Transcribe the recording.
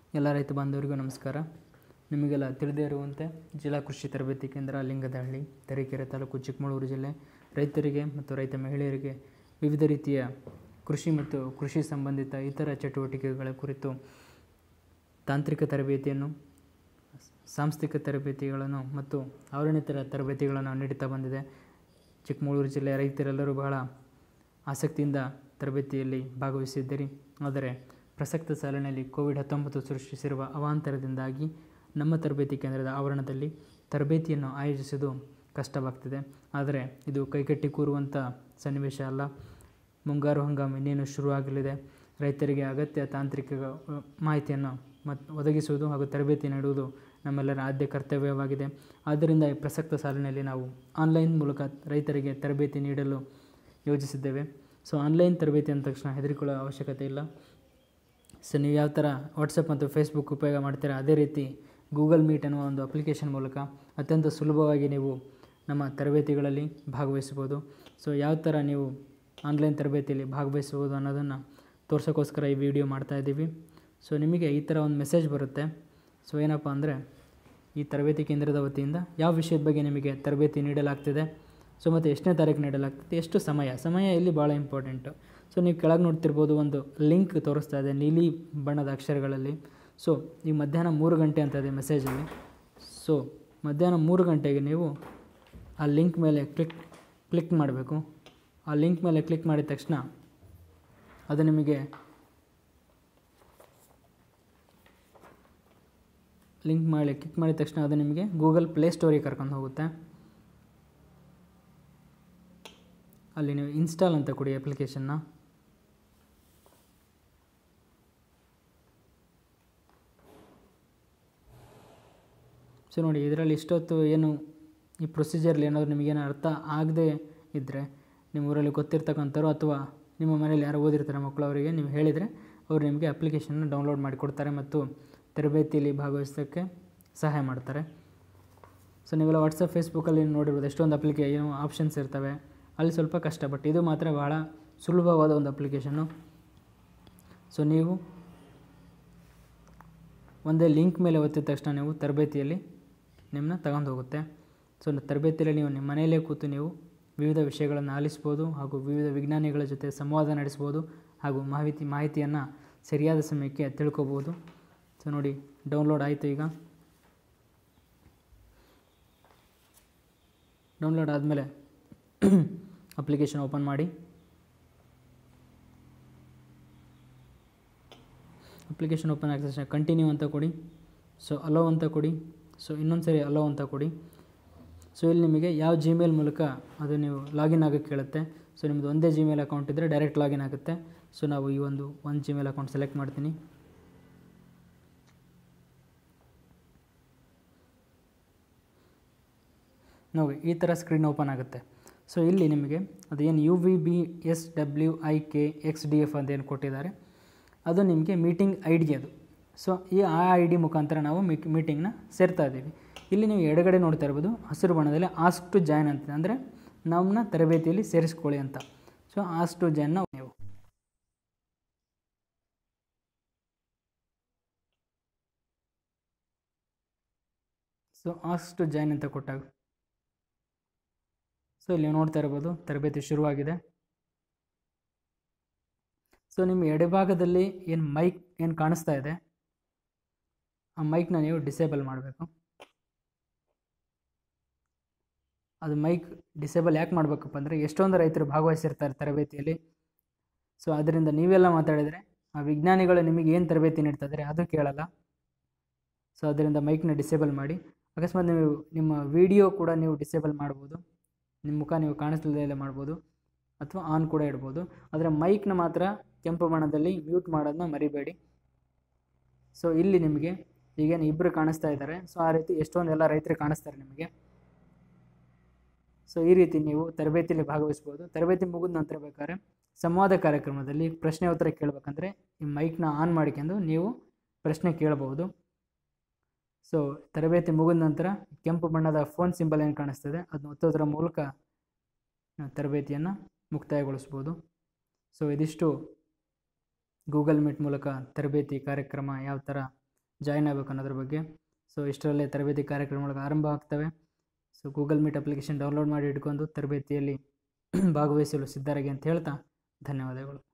ಎಲ್ಲ ರೈತ ಬಾಂಧವರಿಗೂ ನಮಸ್ಕಾರ ನಿಮಗೆಲ್ಲ ತಿಳಿದೇ ಇರುವಂತೆ ಜಿಲ್ಲಾ ಕೃಷಿ ತರಬೇತಿ ಕೇಂದ್ರ ಲಿಂಗದಹಳ್ಳಿ ತರೀಕೆರೆ ತಾಲೂಕು ಚಿಕ್ಕಮಗಳೂರು ಜಿಲ್ಲೆ ರೈತರಿಗೆ ಮತ್ತು ರೈತ ಮಹಿಳೆಯರಿಗೆ ವಿವಿಧ ರೀತಿಯ ಕೃಷಿ ಮತ್ತು ಕೃಷಿ ಸಂಬಂಧಿತ ಇತರ ಚಟುವಟಿಕೆಗಳ ಕುರಿತು ತಾಂತ್ರಿಕ ತರಬೇತಿಯನ್ನು ಸಾಂಸ್ಥಿಕ ತರಬೇತಿಗಳನ್ನು ಮತ್ತು ಅವಲಂಬಿತರ ತರಬೇತಿಗಳನ್ನು ನೀಡುತ್ತಾ ಬಂದಿದೆ ಚಿಕ್ಕಮಗಳೂರು ಜಿಲ್ಲೆಯ ರೈತರೆಲ್ಲರೂ ಬಹಳ ಆಸಕ್ತಿಯಿಂದ ತರಬೇತಿಯಲ್ಲಿ ಭಾಗವಹಿಸಿದ್ದೀರಿ ಆದರೆ ಪ್ರಸಕ್ತ ಸಾಲಿನಲ್ಲಿ ಕೋವಿಡ್ ಹತ್ತೊಂಬತ್ತು ಸೃಷ್ಟಿಸಿರುವ ಅವಾಂತರದಿಂದಾಗಿ ನಮ್ಮ ತರಬೇತಿ ಕೇಂದ್ರದ ಆವರಣದಲ್ಲಿ ತರಬೇತಿಯನ್ನು ಆಯೋಜಿಸುವುದು ಕಷ್ಟವಾಗ್ತಿದೆ ಆದರೆ ಇದು ಕೈಕಟ್ಟಿ ಕೂರುವಂಥ ಸನ್ನಿವೇಶ ಅಲ್ಲ ಮುಂಗಾರು ಹಂಗಾಮು ಇನ್ನೇನು ಶುರುವಾಗಲಿದೆ ರೈತರಿಗೆ ಅಗತ್ಯ ತಾಂತ್ರಿಕ ಅ, ಮಾಹಿತಿಯನ್ನು ಮತ್ತು ಒದಗಿಸುವುದು ಹಾಗೂ ತರಬೇತಿ ನೀಡುವುದು ನಮ್ಮೆಲ್ಲರ ಆದ್ಯ ಕರ್ತವ್ಯವಾಗಿದೆ ಆದ್ದರಿಂದ ಈ ಪ್ರಸಕ್ತ ಸಾಲಿನಲ್ಲಿ ನಾವು ಆನ್ಲೈನ್ ಮೂಲಕ ರೈತರಿಗೆ ತರಬೇತಿ ನೀಡಲು ಯೋಜಿಸಿದ್ದೇವೆ ಸೊ ಆನ್ಲೈನ್ ತರಬೇತಿ ಅಂದ ತಕ್ಷಣ ಹೆದರಿಕೊಳ್ಳೋ ಅವಶ್ಯಕತೆ ಇಲ್ಲ ಸೊ ನೀವು ಯಾವ ಥರ ವಾಟ್ಸಪ್ ಮತ್ತು ಫೇಸ್ಬುಕ್ ಉಪಯೋಗ ಮಾಡ್ತೀರಾ ಅದೇ ರೀತಿ ಗೂಗಲ್ ಮೀಟ್ ಅನ್ನುವ ಒಂದು ಅಪ್ಲಿಕೇಶನ್ ಮೂಲಕ ಅತ್ಯಂತ ಸುಲಭವಾಗಿ ನೀವು ನಮ್ಮ ತರಬೇತಿಗಳಲ್ಲಿ ಭಾಗವಹಿಸ್ಬೋದು ಸೊ ಯಾವ ಥರ ನೀವು ಆನ್ಲೈನ್ ತರಬೇತಿಯಲ್ಲಿ ಭಾಗವಹಿಸ್ಬೋದು ಅನ್ನೋದನ್ನು ತೋರ್ಸೋಕ್ಕೋಸ್ಕರ ಈ ವಿಡಿಯೋ ಮಾಡ್ತಾಯಿದ್ದೀವಿ ಸೊ ನಿಮಗೆ ಈ ಥರ ಒಂದು ಮೆಸೇಜ್ ಬರುತ್ತೆ ಸೊ ಏನಪ್ಪ ಅಂದರೆ ಈ ತರಬೇತಿ ಕೇಂದ್ರದ ವತಿಯಿಂದ ಯಾವ ವಿಷಯದ ಬಗ್ಗೆ ನಿಮಗೆ ತರಬೇತಿ ನೀಡಲಾಗ್ತಿದೆ ಸೊ ಮತ್ತು ಎಷ್ಟನೇ ತಾರೀಕು ನೀಡಲಾಗ್ತದೆ ಎಷ್ಟು ಸಮಯ ಸಮಯ ಇಲ್ಲಿ ಭಾಳ ಇಂಪಾರ್ಟೆಂಟು ಸೊ ನೀವು ಕೆಳಗೆ ನೋಡ್ತಿರ್ಬೋದು ಒಂದು ಲಿಂಕ್ ತೋರಿಸ್ತಾ ಇದೆ ನೀಲಿ ಬಣ್ಣದ ಅಕ್ಷರಗಳಲ್ಲಿ ಸೊ ಈ ಮಧ್ಯಾಹ್ನ ಮೂರು ಗಂಟೆ ಅಂತ ಇದೆ ಮೆಸೇಜಲ್ಲಿ ಸೊ ಮಧ್ಯಾಹ್ನ ಮೂರು ಗಂಟೆಗೆ ನೀವು ಆ ಲಿಂಕ್ ಮೇಲೆ ಕ್ಲಿಕ್ ಕ್ಲಿಕ್ ಮಾಡಬೇಕು ಆ ಲಿಂಕ್ ಮೇಲೆ ಕ್ಲಿಕ್ ಮಾಡಿದ ತಕ್ಷಣ ಅದು ನಿಮಗೆ ಲಿಂಕ್ ಮಾಡಿ ಕ್ಲಿಕ್ ಮಾಡಿದ ತಕ್ಷಣ ಅದು ನಿಮಗೆ ಗೂಗಲ್ ಪ್ಲೇ ಸ್ಟೋರಿಗೆ ಕರ್ಕೊಂಡು ಹೋಗುತ್ತೆ ಅಲ್ಲಿ ನೀವು ಇನ್ಸ್ಟಾಲ್ ಅಂತ ಕೊಡಿ ಅಪ್ಲಿಕೇಶನ್ನ ಸೊ ನೋಡಿ ಇದರಲ್ಲಿ ಇಷ್ಟೊತ್ತು ಏನು ಈ ಪ್ರೊಸೀಜರ್ಲಿ ಏನಾದರೂ ನಿಮಗೇನು ಅರ್ಥ ಆಗದೆ ಇದ್ದರೆ ನಿಮ್ಮ ಊರಲ್ಲಿ ಗೊತ್ತಿರ್ತಕ್ಕಂಥವ್ರು ಅಥವಾ ನಿಮ್ಮ ಮನೇಲಿ ಯಾರು ಓದಿರ್ತಾರೆ ಮಕ್ಕಳು ಅವರಿಗೆ ನೀವು ಹೇಳಿದರೆ ಅವರು ನಿಮಗೆ ಅಪ್ಲಿಕೇಶನ್ನ ಡೌನ್ಲೋಡ್ ಮಾಡಿಕೊಡ್ತಾರೆ ಮತ್ತು ತರಬೇತಿಯಲ್ಲಿ ಭಾಗವಹಿಸೋಕ್ಕೆ ಸಹಾಯ ಮಾಡ್ತಾರೆ ಸೊ ನೀವೆಲ್ಲ ವಾಟ್ಸಪ್ ಫೇಸ್ಬುಕ್ಕಲ್ಲಿ ನೋಡಿರ್ಬೋದು ಎಷ್ಟೊಂದು ಅಪ್ಲಿಕೇ ಏನು ಆಪ್ಷನ್ಸ್ ಇರ್ತವೆ ಅಲ್ಲಿ ಸ್ವಲ್ಪ ಕಷ್ಟ ಬಟ್ ಇದು ಮಾತ್ರ ಭಾಳ ಸುಲಭವಾದ ಒಂದು ಅಪ್ಲಿಕೇಶನ್ನು ಸೊ ನೀವು ಒಂದೇ ಲಿಂಕ್ ಮೇಲೆ ಒತ್ತಿದ ತಕ್ಷಣ ನೀವು ತರಬೇತಿಯಲ್ಲಿ ನಿಮ್ಮನ್ನ ತಗೊಂಡು ಹೋಗುತ್ತೆ ಸೊ ತರಬೇತಿಯಲ್ಲಿ ನೀವು ನಿಮ್ಮ ಮನೆಯಲ್ಲೇ ಕೂತು ನೀವು ವಿವಿಧ ವಿಷಯಗಳನ್ನು ಆಲಿಸ್ಬೋದು ಹಾಗೂ ವಿವಿಧ ವಿಜ್ಞಾನಿಗಳ ಜೊತೆ ಸಂವಾದ ನಡೆಸ್ಬೋದು ಹಾಗೂ ಮಾಹಿತಿ ಮಾಹಿತಿಯನ್ನು ಸರಿಯಾದ ಸಮಯಕ್ಕೆ ತಿಳ್ಕೊಬೋದು ಸೊ ನೋಡಿ ಡೌನ್ಲೋಡ್ ಆಯಿತು ಈಗ ಡೌನ್ಲೋಡ್ ಆದಮೇಲೆ ಅಪ್ಲಿಕೇಶನ್ ಓಪನ್ ಮಾಡಿ ಅಪ್ಲಿಕೇಶನ್ ಓಪನ್ ಆಗಿದ ತಕ್ಷಣ ಕಂಟಿನ್ಯೂ ಅಂತ ಕೊಡಿ ಸೊ ಅಲೋ ಅಂತ ಕೊಡಿ ಸೊ ಇನ್ನೊಂದು ಸರಿ ಅಲೋ ಅಂತ ಕೊಡಿ ಸೊ ಇಲ್ಲಿ ನಿಮಗೆ ಯಾವ ಜಿಮೇಲ್ ಮೂಲಕ ಅದು ನೀವು ಲಾಗಿನ್ ಆಗೋಕ್ಕೆ ಕೇಳುತ್ತೆ ಸೊ ನಿಮ್ಮದು ಒಂದೇ ಜಿಮೇಲ್ ಅಕೌಂಟ್ ಇದ್ದರೆ ಡೈರೆಕ್ಟ್ ಲಾಗಿನ್ ಆಗುತ್ತೆ ಸೊ ನಾವು ಈ ಒಂದು ಒಂದು ಜಿಮೇಲ್ ಅಕೌಂಟ್ ಸೆಲೆಕ್ಟ್ ಮಾಡ್ತೀನಿ ನೋಡಿ ಈ ಥರ ಸ್ಕ್ರೀನ್ ಓಪನ್ ಆಗುತ್ತೆ ಸೊ ಇಲ್ಲಿ ನಿಮಗೆ ಅದು ಏನು U V B S W I K X D F ಅಂತ ಏನು ಕೊಟ್ಟಿದ್ದಾರೆ ಅದು ನಿಮಗೆ ಮೀಟಿಂಗ್ ಐ ಡಿ ಅದು ಸೊ ಈ ಆ ಐ ಡಿ ಮುಖಾಂತರ ನಾವು ಮೀಟ್ ಮೀಟಿಂಗ್ನ ಸೇರ್ತಾ ಇದ್ದೀವಿ ಇಲ್ಲಿ ನೀವು ಎಡಗಡೆ ನೋಡ್ತಾ ಇರ್ಬೋದು ಹಸಿರು ಬಣ್ಣದಲ್ಲಿ ಆಸ್ಕ್ ಟು ಜಾಯ್ನ್ ಅಂತ ಅಂದರೆ ನಮ್ಮನ್ನ ತರಬೇತಿಯಲ್ಲಿ ಸೇರಿಸ್ಕೊಳ್ಳಿ ಅಂತ ಸೊ ಆಸ್ಕ್ ಟು ಜಾಯ್ನ್ನ ನೀವು ಸೊ ಆಸ್ಕ್ ಟು ಜಾಯ್ನ್ ಅಂತ ಕೊಟ್ಟಾಗ ಸೊ ಇಲ್ಲಿ ನೋಡ್ತಾ ಇರ್ಬೋದು ತರಬೇತಿ ಶುರುವಾಗಿದೆ ಸೊ ನಿಮ್ಮ ಎಡಭಾಗದಲ್ಲಿ ಏನು ಮೈಕ್ ಏನು ಕಾಣಿಸ್ತಾ ಇದೆ ಆ ಮೈಕ್ನ ನೀವು ಡಿಸೇಬಲ್ ಮಾಡಬೇಕು ಅದು ಮೈಕ್ ಡಿಸೇಬಲ್ ಯಾಕೆ ಮಾಡಬೇಕಪ್ಪ ಅಂದರೆ ಎಷ್ಟೊಂದು ರೈತರು ಭಾಗವಹಿಸಿರ್ತಾರೆ ತರಬೇತಿಯಲ್ಲಿ ಸೊ ಅದರಿಂದ ನೀವೆಲ್ಲ ಮಾತಾಡಿದರೆ ಆ ವಿಜ್ಞಾನಿಗಳು ನಿಮಗೆ ಏನು ತರಬೇತಿ ನೀಡ್ತಾ ಇದ್ದಾರೆ ಅದು ಕೇಳಲ್ಲ ಸೊ ಅದರಿಂದ ಮೈಕ್ನ ಡಿಸೇಬಲ್ ಮಾಡಿ ಅಕಸ್ಮಾತ್ ನೀವು ನಿಮ್ಮ ವಿಡಿಯೋ ಕೂಡ ನೀವು ಡಿಸೇಬಲ್ ಮಾಡ್ಬೋದು ನಿಮ್ಮ ಮುಖ ನೀವು ಕಾಣಿಸ್ಲಿಲ್ಲ ಮಾಡ್ಬೋದು ಅಥವಾ ಆನ್ ಕೂಡ ಇಡ್ಬೋದು ಆದರೆ ಮೈಕ್ನ ಮಾತ್ರ ಕೆಂಪು ಬಣ್ಣದಲ್ಲಿ ಮ್ಯೂಟ್ ಮಾಡೋದನ್ನ ಮರಿಬೇಡಿ ಸೊ ಇಲ್ಲಿ ನಿಮಗೆ ಈಗೇನು ಇಬ್ಬರು ಕಾಣಿಸ್ತಾ ಇದ್ದಾರೆ ಸೊ ಆ ರೀತಿ ಎಷ್ಟೊಂದು ಎಲ್ಲ ರೈತರು ಕಾಣಿಸ್ತಾರೆ ನಿಮಗೆ ಸೊ ಈ ರೀತಿ ನೀವು ತರಬೇತಿಯಲ್ಲಿ ಭಾಗವಹಿಸ್ಬೋದು ತರಬೇತಿ ಮುಗಿದ ನಂತರ ಬೇಕಾದ್ರೆ ಸಂವಾದ ಕಾರ್ಯಕ್ರಮದಲ್ಲಿ ಪ್ರಶ್ನೆ ಉತ್ತರ ಕೇಳಬೇಕಂದ್ರೆ ಈ ಮೈಕ್ನ ಆನ್ ಮಾಡಿಕೊಂಡು ನೀವು ಪ್ರಶ್ನೆ ಕೇಳಬಹುದು ಸೊ ತರಬೇತಿ ಮುಗಿದ ನಂತರ ಕೆಂಪು ಬಣ್ಣದ ಫೋನ್ ಸಿಂಬಲ್ ಏನು ಕಾಣಿಸ್ತದೆ ಅದನ್ನ ಒತ್ತೋದ್ರ ಮೂಲಕ ನಾವು ತರಬೇತಿಯನ್ನು ಮುಕ್ತಾಯಗೊಳಿಸ್ಬೋದು ಸೊ ಇದಿಷ್ಟು ಗೂಗಲ್ ಮೀಟ್ ಮೂಲಕ ತರಬೇತಿ ಕಾರ್ಯಕ್ರಮ ಯಾವ ಥರ ಜಾಯಿನ್ ಆಗಬೇಕು ಅನ್ನೋದ್ರ ಬಗ್ಗೆ ಸೊ ಇಷ್ಟರಲ್ಲೇ ತರಬೇತಿ ಕಾರ್ಯಕ್ರಮಗಳು ಆರಂಭ ಆಗ್ತವೆ so Google Meet application download ಮಾಡಿ ಇಟ್ಕೊಂಡು ತರಬೇತಿಯಲ್ಲಿ ಭಾಗವಹಿಸಲು ಸಿದ್ಧರಾಗಿ ಅಂತ ಹೇಳ್ತಾ ಧನ್ಯವಾದಗಳು